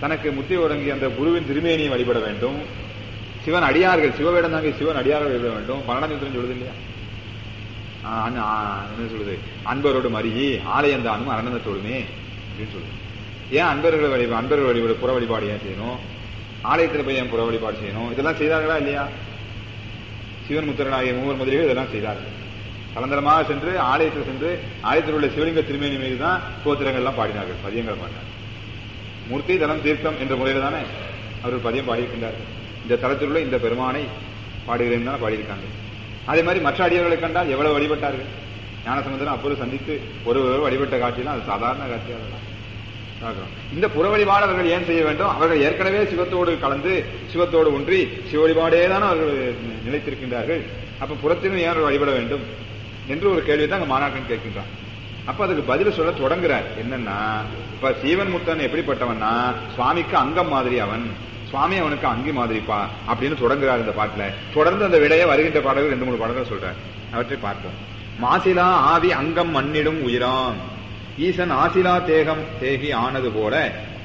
தனக்கு முத்தி ஒருங்கி அந்த குருவின் திருமேனியை வழிபட வேண்டும் சிவன் அடியார்கள் சிவவேடம் தாங்க சிவன் அடியார்கள் வழிபட வேண்டும் பரணமித்திரம் சொல்லுது இல்லையா ஆ, அண்ணா, ஆ, என்ன சொல்லுது அன்பரோடு மருகி ஆலயந்தானும் அரணந்தத்தோடுமே அப்படின்னு சொல்லுது ஏன் அன்பர்கள் வழிபா அன்பர்கள் வழிபாடு புற வழிபாடு ஏன் செய்யணும் ஆலயத்தில் போய் ஏன் புற வழிபாடு செய்யணும் இதெல்லாம் செய்தார்களா இல்லையா சிவன் முத்திரன் ஆகிய மூவர் முதலிகள் இதெல்லாம் செய்தார்கள் கலந்தரமாக சென்று ஆலயத்தில் சென்று ஆலயத்தில் உள்ள சிவலிங்க திருமேனி மீது தான் ஸ்தோத்திரங்கள் எல்லாம் பாடினார்கள் பதியங்கள் பாடினார்கள் மூர்த்தி தலம் தீர்த்தம் என்ற முறையில் தானே அவர்கள் பதியம் பாடியிருக்கின்றார்கள் இந்த தலத்தில் உள்ள இந்த பெருமானை பாடுகிறேன் தான் பாடியிருக்காங்க அதே மாதிரி மற்ற அடியவர்களை கண்டால் எவ்வளவு வழிபட்டார்கள் ஞானசமுந்தரம் அப்போது சந்தித்து ஒரு ஒரு வழிபட்ட காட்சியெல்லாம் அது சாதாரண காட்சி அதெல்லாம் பார்க்கிறோம். இந்த புற வழிபாடு அவர்கள் ஏன் செய்ய வேண்டும் அவர்கள் ஏற்கனவே சிவத்தோடு கலந்து சிவத்தோடு ஒன்றி சிவ வழிபாடே தான் அவர்கள் நிலைத்திருக்கின்றார்கள் அப்ப புறத்திலும் ஏன் அவர்கள் வழிபட வேண்டும் என்று ஒரு கேள்வி தான் அங்க மாணாக்கன் கேட்கின்றான் அப்ப அதுக்கு பதில் சொல்ல தொடங்குறார் என்னன்னா இப்ப சீவன் முத்தன் எப்படிப்பட்டவன்னா சுவாமிக்கு அங்கம் மாதிரி அவன் சுவாமி அவனுக்கு அங்கி மாதிரிப்பா அப்படின்னு தொடங்குறார் இந்த பாட்டுல தொடர்ந்து அந்த விடையை வருகின்ற பாடல்கள் ரெண்டு மூணு பாடல்கள் சொல்றார் அவற்றை பார்ப்போம் மாசிலா ஆவி அங்கம் மண்ணிடும் உயிராம் ஈசன் ஆசிலா தேகம் தேகி ஆனது போல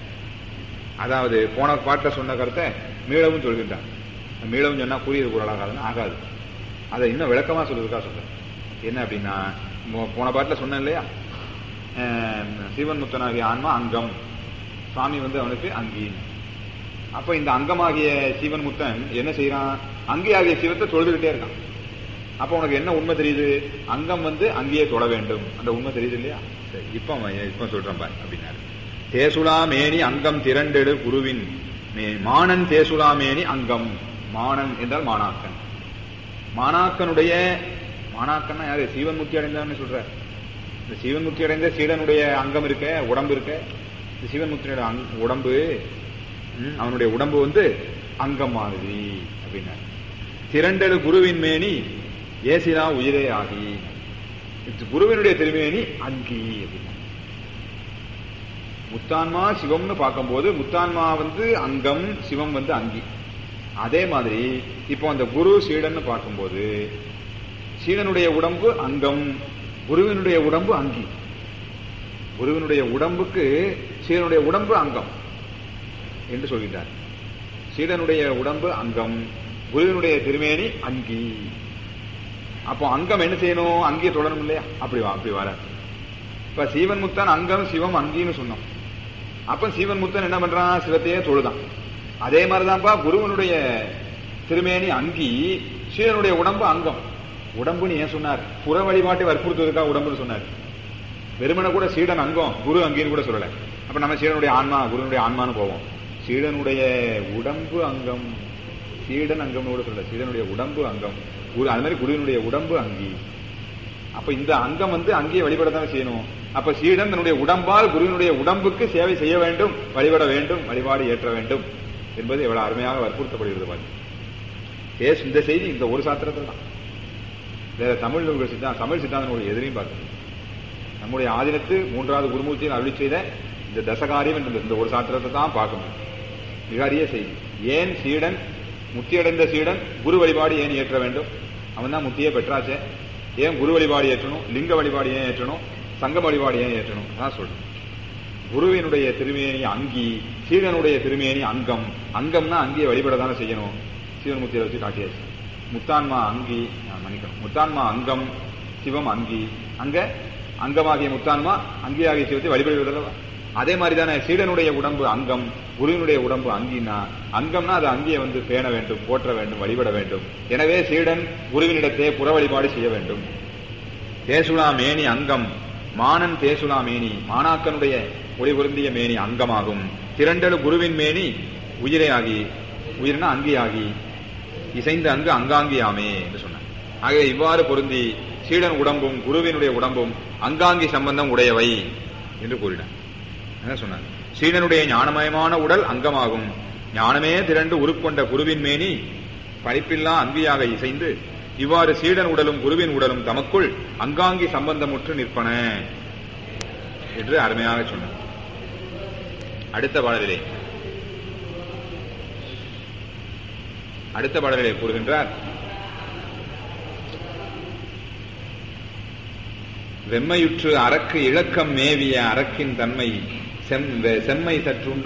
அதாவது போன பாட்டில் சொன்ன கருத்தை மீளவும் சொல்கின்றான் மீளவும் சொன்னா புரியுது குரலாகாதுன்னு ஆகாது அதை இன்னும் விளக்கமா சொல்றதுக்காக சொல்றேன் என்ன அப்படின்னா மோ- போன பாட்டில் சொன்னேன் இல்லையா அஹ், சிவன் முத்தனாகிய ஆன்மா அங்கம் சுவாமி வந்து அவனுக்கு அங்கி அப்ப இந்த அங்கமாகிய சிவன் முத்தன் என்ன செய்யறான் அங்கி ஆகிய சிவத்தை தொழுதுகிட்டே இருக்கான் அப்ப உனக்கு என்ன உண்மை தெரியுது அங்கம் வந்து அங்கேயே தொட வேண்டும் அந்த உண்மை தெரியுது இல்லையா சரி இப்ப அவன் இப்ப சொல்றான் பாரு அப்படின்னாரு தேசுலா மேனி அங்கம் திரண்டெடு குருவின் மே- மானன் தேசுலா மேனி அங்கம் மானன் என்றால் மாணாக்கன் மாணாக்கனுடைய மாணாக்கன்னா யாரு சீவன் முக்தி அடைந்தான்னு சொல்ற இந்த சீவன் முக்தி அடைந்த சீடனுடைய அங்கம் இருக்க உடம்பு இருக்க இந்த சீவன் முக்தியோட அங்- உடம்பு ம், அவனுடைய உடம்பு வந்து அங்கம் மாதிரி அப்படின்னாரு திரண்டெழு குருவின் மேனி ஏசிலா உயிரே ஆகி இது குருவினுடைய திருமேனி அங்கி அப்படின்னா முத்தான்மா சிவம்னு பார்க்கும்போது முத்தான்மா வந்து அங்கம் சிவம் வந்து அங்கி அதே மாதிரி இப்போ அந்த குரு சீடன்னு பார்க்கும்போது சீடனுடைய உடம்பு அங்கம் குருவினுடைய உடம்பு அங்கி குருவினுடைய உடம்புக்கு சீடனுடைய உடம்பு அங்கம் என்று சொல்கின்றார் சீடனுடைய உடம்பு அங்கம் குருவினுடைய திருமேனி அங்கி அப்போ அங்கம் என்ன செய்யணும் அங்கேயே தொடரும் இல்லையா அப்படி வா அப்படி வர இப்ப சீவன் முத்தன் அங்கம் சிவம் அங்கின்னு சொன்னோம் அப்ப சீவன் முத்தன் என்ன பண்றான் சிவத்தையே தொழுதான் அதே மாதிரிதான்ப்பா குருவனுடைய திருமேனி அங்கி சீடனுடைய உடம்பு அங்கம் உடம்புன்னு ஏன் சொன்னார் புற வழிபாட்டை வற்புறுத்துவதற்காக உடம்புன்னு சொன்னார் வெறுமனை கூட சீடன் அங்கம் குரு அங்கின்னு கூட சொல்லல அப்ப நம்ம சீடனுடைய ஆன்மா குருனுடைய ஆன்மான்னு போவோம் சீடனுடைய உடம்பு அங்கம் சீடன் அங்கம்னு கூட சொல்லல சீடனுடைய உடம்பு அங்கம் குரு அது மாதிரி குருவினுடைய உடம்பு அங்கி அப்ப இந்த அங்கம் வந்து அங்கேயே வழிபடத்தானே செய்யணும் அப்ப சீடன் தன்னுடைய உடம்பால் குருவினுடைய உடம்புக்கு சேவை செய்ய வேண்டும் வழிபட வேண்டும் வழிபாடு ஏற்ற வேண்டும் என்பது எவ்வளவு அருமையாக வற்புறுத்தப்படுகிறது பாருங்க ஏசு இந்த செய்தி இந்த ஒரு சாத்திரத்தில் தான் வேற தமிழ் நூல்கள் சித்தாந்தம் தமிழ் சித்தாந்த நூல் எதிரையும் பார்க்கணும் நம்முடைய ஆதீனத்து மூன்றாவது குருமூர்த்தியில் அருளி செய்த இந்த தசகாரியம் என்ற இந்த ஒரு சாத்திரத்தை தான் பார்க்கணும் மிக அரிய செய்தி ஏன் சீடன் முத்தியடைந்த சீடன் குரு வழிபாடு ஏன் ஏற்ற வேண்டும் அவன் தான் முத்தியே பெற்றாச்சே ஏன் குரு வழிபாடு ஏற்றணும் லிங்க வழிபாடு ஏன் ஏற்றணும் சங்கம் வழிபாடு ஏன் ஏற்றணும் அதான் சொல்றேன் குருவினுடைய திருமேனி அங்கி சீடனுடைய திருமேனி அங்கம் அங்கம்னா அங்கேயே வழிபட தானே செய்யணும் சீவன்முத்தியை வச்சு காட்டியாச்சு முத்தான்மா அங்கி ஆ, மன்னிக்கணும் முத்தான்மா அங்கம் சிவம் அங்கி அங்க அங்கமாகிய முத்தான்மா அங்கியாகிய சிவத்தை வழிபடுவதல்லவா அதே மாதிரி தானே சீடனுடைய உடம்பு அங்கம் குருவினுடைய உடம்பு அங்கினா அங்கம்னா அது அங்கேயே வந்து பேண வேண்டும் போற்ற வேண்டும் வழிபட வேண்டும் எனவே சீடன் குருவினிடத்தே புற வழிபாடு செய்ய வேண்டும் தேசுலா மேனி அங்கம் மானன் தேசுலா மேனி மாணாக்கனுடைய ஒளி பொருந்திய மேனி அங்கமாகும் திரண்டலு குருவின் மேனி உயிரே ஆகி உயிர்னா அங்கியாகி இசைந்த அங்கு அங்காங்கியாமே என்று சொன்னார் ஆகவே இவ்வாறு பொருந்தி சீடன் உடம்பும் குருவினுடைய உடம்பும் அங்காங்கி சம்பந்தம் உடையவை என்று கூறினார் என்ன சொன்னார் சீடனுடைய ஞானமயமான உடல் அங்கமாகும் ஞானமே திரண்டு உருக்கொண்ட குருவின் மேனி படிப்பில்லா அங்கியாக இசைந்து இவ்வாறு சீடன் உடலும் குருவின் உடலும் தமக்குள் அங்காங்கி சம்பந்தமுற்று நிற்பன என்று அருமையாக சொன்னார் அடுத்த பாடலிலே அடுத்த பாடலிலே கூறுகின்றார் வெம்மையுற்று அரக்கு இழக்கம் மேவிய அரக்கின் தன்மை செம் செம்மை சற்றுண்டு